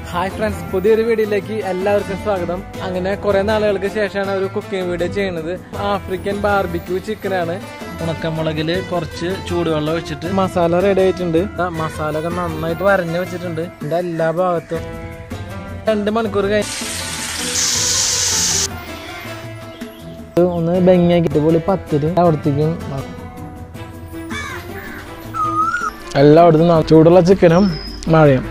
hi friends പുതിയൊരു വീഡിയോയിലേക്ക് എല്ലാവർക്കും സ്വാഗതം അങ്ങനെ കുറെ നാളുകൾക്ക് ശേഷമാണ് ഒരു കുക്കിംഗ് വീഡിയോ ചെയ്യുന്നത് ആഫ്രിക്കൻ ബാർബിക്യൂ ചിക്കൻ ആണ് ഉണക്കമുളകില് കുറച്ച് ചൂടുവെള്ളം ഒഴിച്ചിട്ട് മസാല റെഡി ആയിട്ടുണ്ട് ദാ മസാല ഒക്കെ നന്നായിട്ട് വരഞ്ഞു വെച്ചിട്ടുണ്ട് ഇതിന്റെ എല്ലാ ഭാഗത്തും രണ്ട് മണിക്കൂർ കഴിഞ്ഞ് ഒന്ന് ഭംഗിയാക്കിട്ട് പോളി പത്തിരി അവിടത്തേക്കും എല്ലായിടത്തും ചൂടുള്ള ചിക്കനും മഴയും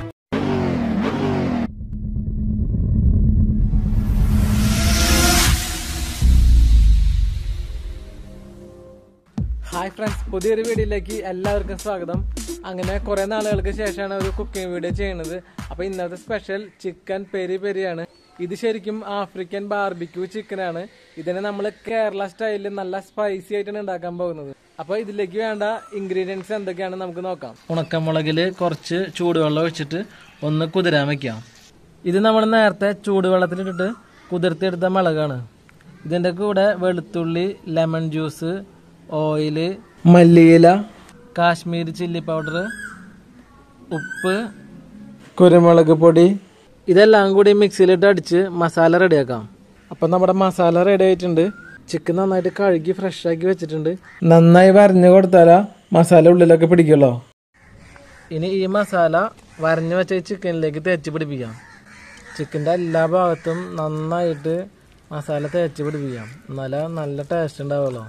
ഹായ് ഫ്രണ്ട്സ് പുതിയൊരു വീഡിയോയിലേക്ക് എല്ലാവർക്കും സ്വാഗതം അങ്ങനെ കുറെ നാളുകൾക്ക് ശേഷമാണ് ഒരു കുക്കിംഗ് വീഡിയോ ചെയ്യുന്നത് അപ്പൊ ഇന്നത്തെ സ്പെഷ്യൽ ചിക്കൻ പെരി പെരിയാണ് ഇത് ശരിക്കും ആഫ്രിക്കൻ ബാർബിക്യൂ ചിക്കൻ ആണ് ഇതിനെ നമ്മൾ കേരള സ്റ്റൈലിൽ നല്ല സ്പൈസി ആയിട്ടാണ് ഉണ്ടാക്കാൻ പോകുന്നത് അപ്പൊ ഇതിലേക്ക് വേണ്ട ഇൻഗ്രീഡിയൻസ് എന്തൊക്കെയാണ് നമുക്ക് നോക്കാം ഉണക്കമുളകില് കുറച്ച് ചൂടുവെള്ളം ഒഴിച്ചിട്ട് ഒന്ന് കുതിരാൻ വെക്കാം ഇത് നമ്മൾ നേരത്തെ ചൂടുവെള്ളത്തിലിട്ടിട്ട് കുതിർത്തിയെടുത്ത മുളകാണ് ഇതിന്റെ കൂടെ വെളുത്തുള്ളി ലെമൺ ജ്യൂസ് ഓയില് മല്ലിയില കാശ്മീരി ചില്ലി പൗഡർ ഉപ്പ് കുരുമുളക് പൊടി ഇതെല്ലാം കൂടി മിക്സിയിലിട്ട് അടിച്ച് മസാല റെഡിയാക്കാം അപ്പം നമ്മുടെ മസാല റെഡി ആയിട്ടുണ്ട് ചിക്കൻ നന്നായിട്ട് കഴുകി ഫ്രഷ് ആക്കി വെച്ചിട്ടുണ്ട് നന്നായി വരഞ്ഞു കൊടുത്താലാ മസാല ഉള്ളിലൊക്കെ പിടിക്കുള്ളൂ ഇനി ഈ മസാല വരഞ്ഞു വെച്ച ഈ ചിക്കനിലേക്ക് തേച്ച് പിടിപ്പിക്കാം ചിക്കൻ്റെ എല്ലാ ഭാഗത്തും നന്നായിട്ട് മസാല തേച്ച് പിടിപ്പിക്കാം എന്നാലേ നല്ല ടേസ്റ്റ് ഉണ്ടാവുള്ളൂ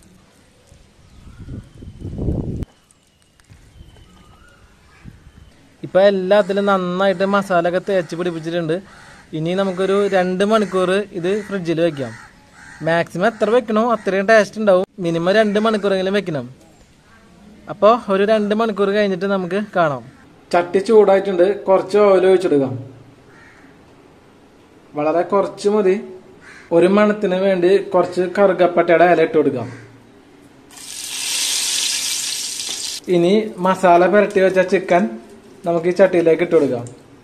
ഇപ്പം എല്ലാത്തിലും നന്നായിട്ട് മസാല ഒക്കെ തേച്ച് പിടിപ്പിച്ചിട്ടുണ്ട് ഇനി നമുക്കൊരു രണ്ട് മണിക്കൂർ ഇത് ഫ്രിഡ്ജിൽ വെക്കാം മാക്സിമം എത്ര വെക്കണോ അത്രയും ടേസ്റ്റ് ഉണ്ടാവും മിനിമം രണ്ട് മണിക്കൂറെങ്കിലും വെക്കണം അപ്പോൾ ഒരു രണ്ട് മണിക്കൂർ കഴിഞ്ഞിട്ട് നമുക്ക് കാണാം ചട്ടി ചൂടായിട്ടുണ്ട് കുറച്ച് ഓയിൽ ഒഴിച്ചെടുക്കാം വളരെ കുറച്ച് മതി ഒരു മണത്തിന് വേണ്ടി കുറച്ച് കറുകപ്പട്ടയുടെ ഇല ഇട്ട് കൊടുക്കാം ഇനി മസാല പുരട്ടി വെച്ച ചിക്കൻ നമുക്ക് ഈ ചട്ടിയിലേക്ക് ഇട്ട് കൊടുക്കാം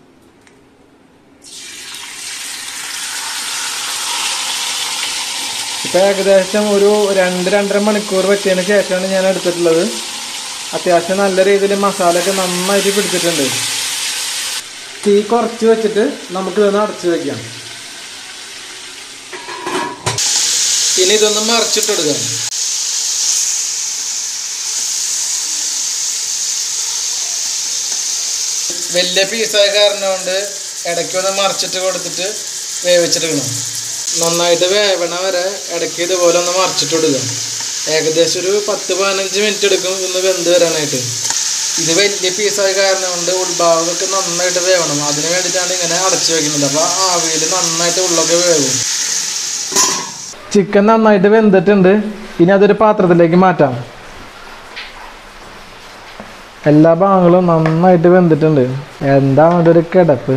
ഇപ്പൊ ഏകദേശം ഒരു രണ്ട് രണ്ടര മണിക്കൂർ വെച്ചതിന് ശേഷമാണ് ഞാൻ എടുത്തിട്ടുള്ളത് അത്യാവശ്യം നല്ല രീതിയിൽ മസാല ഒക്കെ നന്നായിട്ട് പിടിച്ചിട്ടുണ്ട് തീ കുറച്ച് വെച്ചിട്ട് നമുക്ക് ഇതൊന്ന് അടച്ചു വെക്കാം ഇനി ഇതൊന്ന് മറിച്ചിട്ടെടുക്കാം വലിയ പീസായ കാരണം കൊണ്ട് ഇടയ്ക്ക് ഒന്ന് മറിച്ചിട്ട് കൊടുത്തിട്ട് വേവിച്ചെടുക്കണം നന്നായിട്ട് വേവണ വരെ ഇടയ്ക്ക് ഇതുപോലെ ഒന്ന് മറിച്ചിട്ട് കൊടുക്കാം ഏകദേശം ഒരു പത്ത് പതിനഞ്ച് മിനിറ്റ് എടുക്കും ഇതൊന്ന് വെന്ത് വരാനായിട്ട് ഇത് വലിയ പീസായ കാരണം കൊണ്ട് ഉൾഭാഗമൊക്കെ നന്നായിട്ട് വേവണം അതിന് വേണ്ടിയിട്ടാണ് ഇങ്ങനെ അടച്ചു വെക്കുന്നത് അപ്പോൾ ആവിയിൽ നന്നായിട്ട് ഉള്ളൊക്കെ വേവും ചിക്കൻ നന്നായിട്ട് വെന്തിട്ടുണ്ട് ഇനി അതൊരു പാത്രത്തിലേക്ക് മാറ്റാം എല്ലാ ഭാഗങ്ങളും നന്നായിട്ട് വെന്തിട്ടുണ്ട് എന്താണ് അതൊരു കിടപ്പ്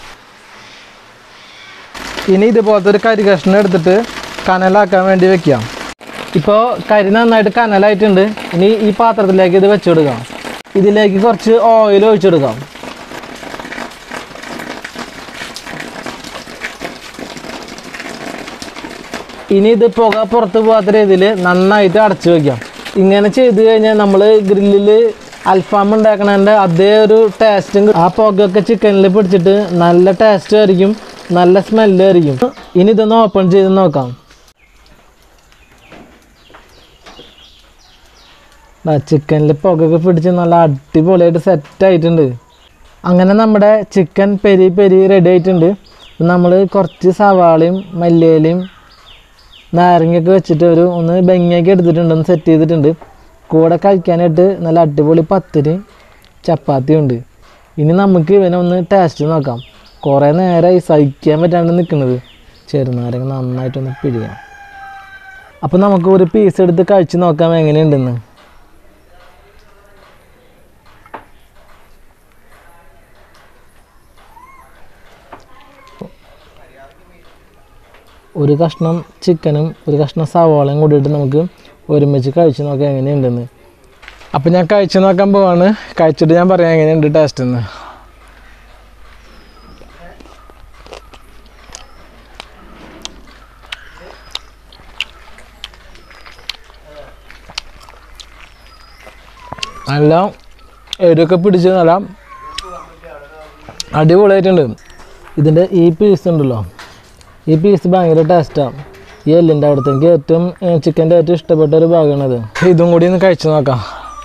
ഇനി ഇതുപോലത്തെ ഒരു കരി കഷ്ണം എടുത്തിട്ട് കനലാക്കാൻ വേണ്ടി വെക്കാം ഇപ്പോൾ കരി നന്നായിട്ട് കനലായിട്ടുണ്ട് ഇനി ഈ പാത്രത്തിലേക്ക് ഇത് വെച്ചു കൊടുക്കാം ഇതിലേക്ക് കുറച്ച് ഓയിൽ ഒഴിച്ചെടുക്കാം ഇനി ഇത് പുക പുറത്ത് പോകാത്ത രീതിയിൽ നന്നായിട്ട് അടച്ചു വെക്കാം ഇങ്ങനെ ചെയ്ത് കഴിഞ്ഞാൽ നമ്മൾ ഗ്രില്ലിൽ അൽഫാം ഉണ്ടാക്കണതിൻ്റെ അതേ ഒരു ടേസ്റ്റും ആ പുകയൊക്കെ ചിക്കനിൽ പിടിച്ചിട്ട് നല്ല ടേസ്റ്റ് ആയിരിക്കും നല്ല സ്മെല്ല് ആയിരിക്കും ഇനി ഇതൊന്ന് ഓപ്പൺ ചെയ്ത് നോക്കാം ചിക്കനിൽ പുകയൊക്കെ പിടിച്ച് നല്ല അടിപൊളിയായിട്ട് സെറ്റ് ആയിട്ടുണ്ട് അങ്ങനെ നമ്മുടെ ചിക്കൻ പെരി പെരി റെഡി ആയിട്ടുണ്ട് നമ്മൾ കുറച്ച് സവാളയും മല്ലിയിലയും നാരങ്ങയൊക്കെ വെച്ചിട്ട് ഒരു ഒന്ന് ഭംഗിയാക്കി എടുത്തിട്ടുണ്ട് ഒന്ന് സെറ്റ് ചെയ്തിട്ടുണ്ട് കൂടെ കഴിക്കാനായിട്ട് നല്ല അടിപൊളി പത്തിരി ചപ്പാത്തി ഉണ്ട് ഇനി നമുക്ക് ഇവനെ ഒന്ന് ടേസ്റ്റ് നോക്കാം കുറേ നേരമായി സഹിക്കാൻ പറ്റാണ്ട് നിൽക്കുന്നത് ചെറുനാരങ്ങ നന്നായിട്ടൊന്ന് പിടിയാം അപ്പോൾ നമുക്ക് ഒരു പീസ് എടുത്ത് കഴിച്ച് നോക്കാം എങ്ങനെയുണ്ടെന്ന് ഒരു കഷ്ണം ചിക്കനും ഒരു കഷ്ണം സവാളയും കൂടിയിട്ട് നമുക്ക് ഒരുമിച്ച് കഴിച്ച് നോക്കാം എങ്ങനെയുണ്ടെന്ന് അപ്പം ഞാൻ കഴിച്ച് നോക്കാൻ പോവാണ് കഴിച്ചിട്ട് ഞാൻ പറയാം എങ്ങനെയുണ്ട് ടേസ്റ്റ് എന്ന് നല്ല എരിവൊക്കെ പിടിച്ച് നല്ല അടിപൊളിയായിട്ടുണ്ട് ഇതിൻ്റെ ഈ പീസ് ഉണ്ടല്ലോ ഈ പീസ് ഭയങ്കര ടേസ്റ്റാണ് ഈ എല്ലിൻ്റെ അവിടുത്തെ എനിക്ക് ഏറ്റവും ചിക്കൻ്റെ ഏറ്റവും ഇഷ്ടപ്പെട്ട ഒരു ഭാഗമാണത് ഇതും കൂടി ഒന്ന് കഴിച്ചു നോക്കാം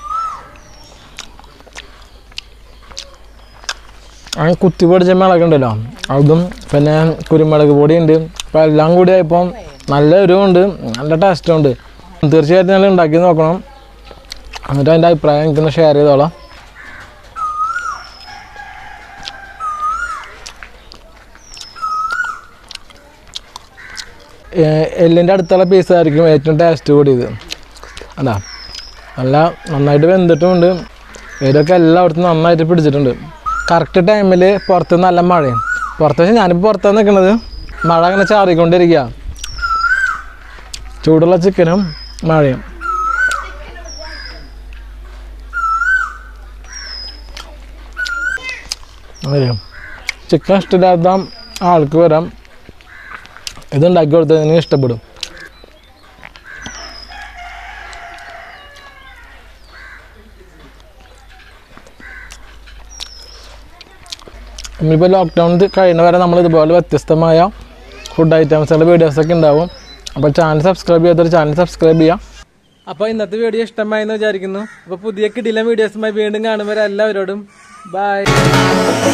ആ കുത്തി പൊടിച്ച മിളകുണ്ടല്ലോ അതും പിന്നെ കുരുമുളക് പൊടിയുണ്ട് അപ്പോൾ എല്ലാം കൂടി ആയപ്പോൾ നല്ല എരിവുണ്ട് നല്ല ടേസ്റ്റും ഉണ്ട് തീർച്ചയായിട്ടും നിങ്ങൾ ഉണ്ടാക്കി നോക്കണം എന്നിട്ട് അതിൻ്റെ അഭിപ്രായം എനിക്കൊന്ന് ഷെയർ ചെയ്തോളാം എല്ലിൻ്റെ അടുത്തുള്ള പീസായിരിക്കും ഏറ്റവും ടേസ്റ്റ് കൂടിയത് അതാ നല്ല നന്നായിട്ട് വെന്തിട്ടുമുണ്ട് ഇതൊക്കെ എല്ലായിടത്തും നന്നായിട്ട് പിടിച്ചിട്ടുണ്ട് കറക്റ്റ് ടൈമിൽ പുറത്ത് നല്ല മഴയും പുറത്ത് വെച്ചാൽ ഞാനിപ്പോൾ പുറത്താണ് നിൽക്കുന്നത് മഴ അങ്ങനെ ചാറിക്കൊണ്ടിരിക്കുക ചൂടുള്ള ചിക്കനും മഴയും വരും ചിക്കൻ ഇഷ്ടമില്ലാത്ത ആൾക്ക് വരാം ഇതുണ്ടാക്കി കൊടുത്താൽ നിങ്ങൾക്ക് ഇഷ്ടപ്പെടും നമ്മളിപ്പോൾ ലോക്ക്ഡൗൺ കഴിയുന്ന വരെ നമ്മൾ ഇതുപോലെ വ്യത്യസ്തമായ ഫുഡ് ഐറ്റംസുകളുടെ വീഡിയോസൊക്കെ ഉണ്ടാവും അപ്പോൾ ചാനൽ സബ്സ്ക്രൈബ് ചെയ്യാത്തൊരു ചാനൽ സബ്സ്ക്രൈബ് ചെയ്യാം അപ്പോൾ ഇന്നത്തെ വീഡിയോ ഇഷ്ടമായി എന്ന് വിചാരിക്കുന്നു അപ്പോൾ പുതിയ കിടിലൻ വീഡിയോസുമായി വീണ്ടും കാണുമ്പോൾ എല്ലാവരോടും ബൈ